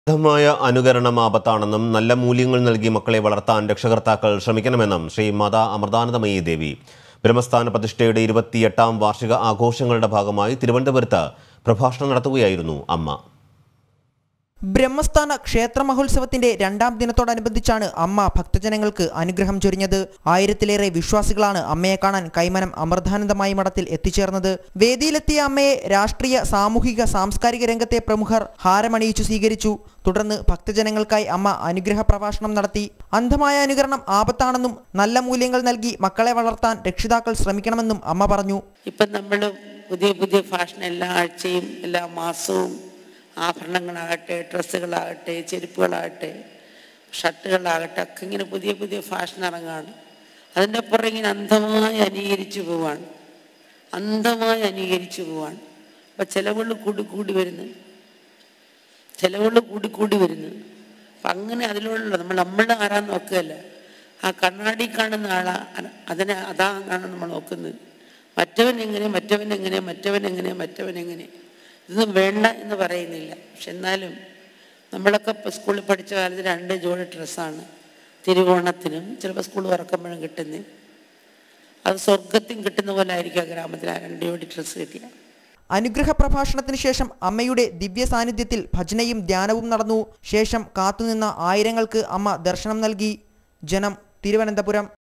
ശുദ്ധമായ അനുകരണം ആപത്താണെന്നും നല്ല മൂല്യങ്ങൾ നൽകി മക്കളെ വളർത്താൻ രക്ഷകർത്താക്കൾ ശ്രമിക്കണമെന്നും ശ്രീ മാതാ അമൃതാനന്ദമയി ദേവി ബ്രഹ്മസ്ഥാന പ്രതിഷ്ഠയുടെ ഇരുപത്തിയെട്ടാം വാർഷിക ആഘോഷങ്ങളുടെ ഭാഗമായി തിരുവനന്തപുരത്ത് പ്രഭാഷണം നടത്തുകയായിരുന്നു അമ്മ ബ്രഹ്മസ്ഥാന ക്ഷേത്ര മഹോത്സവത്തിന്റെ രണ്ടാം ദിനത്തോടനുബന്ധിച്ചാണ് അമ്മ ഭക്തജനങ്ങൾക്ക് അനുഗ്രഹം ചൊരിഞ്ഞത് ആയിരത്തിലേറെ വിശ്വാസികളാണ് അമ്മയെ കാണാൻ കൈമനം അമൃതാനന്ദമായി മഠത്തിൽ എത്തിച്ചേർന്നത് വേദിയിലെത്തിയ അമ്മയെ രാഷ്ട്രീയ സാമൂഹിക സാംസ്കാരിക രംഗത്തെ പ്രമുഖർ ഹാരമണിയിച്ചു സ്വീകരിച്ചു തുടർന്ന് ഭക്തജനങ്ങൾക്കായി അമ്മ അനുഗ്രഹ പ്രഭാഷണം നടത്തി അന്ധമായ അനുകരണം ആപത്താണെന്നും നല്ല മൂല്യങ്ങൾ നൽകി മക്കളെ വളർത്താൻ രക്ഷിതാക്കൾ ശ്രമിക്കണമെന്നും അമ്മ പറഞ്ഞു ഇപ്പം നമ്മൾ പുതിയ പുതിയ ഫാഷൻ എല്ലാ ആഴ്ചയും എല്ലാ മാസവും ആഭരണങ്ങളാകട്ടെ ഡ്രസ്സുകളാകട്ടെ ചെരുപ്പുകളാകട്ടെ ഷർട്ടുകളാകട്ടെ ഒക്കെ ഇങ്ങനെ പുതിയ പുതിയ ഫാഷൻ ഇറങ്ങാണ് അതിൻ്റെ പുറകെ ഇങ്ങനെ അന്ധമായി അനുകരിച്ചു പോവാണ് അന്ധമായി അനുകരിച്ചു പോവാണ് അപ്പം ചിലവുകൾ കൂടി കൂടി വരുന്നു ചിലവുകൾ കൂടി കൂടി വരുന്നു അപ്പം അങ്ങനെ അതിലുള്ള നമ്മൾ നമ്മളുടെ ആരാന്ന് നോക്കുകയല്ല ആ കണ്ണാടി കാണുന്ന ആളാ അ- അതിനെ അതാണ് നമ്മൾ നോക്കുന്നത് മറ്റവൻ എങ്ങനെ മറ്റവൻ എങ്ങനെ മറ്റവൻ എങ്ങനെ മറ്റവൻ എങ്ങനെ ഇതൊന്നും വേണ്ട എന്ന് പറയുന്നില്ല പക്ഷെ എന്നാലും നമ്മളൊക്കെ ഇപ്പോൾ സ്കൂളിൽ പഠിച്ച കാലത്ത് രണ്ട് ജോഡി ഡ്രസ്സാണ് തിരുവോണത്തിനും ചിലപ്പോൾ സ്കൂൾ തുറക്കുമ്പോഴും കിട്ടുന്നത് അത് സ്വർഗത്തിൽ കിട്ടുന്ന പോലെ ആയിരിക്കും ആ ഗ്രാമത്തിൽ ആ രണ്ട് ജോഡി ഡ്രസ്സ് കിട്ടിയ അനുഗ്രഹ പ്രഭാഷണത്തിന് ശേഷം അമ്മയുടെ ദിവ്യ സാന്നിധ്യത്തിൽ ഭജനയും ധ്യാനവും നടന്നു ശേഷം കാത്തുനിന്ന ആയിരങ്ങൾക്ക് അമ്മ ദർശനം നൽകി ജനം തിരുവനന്തപുരം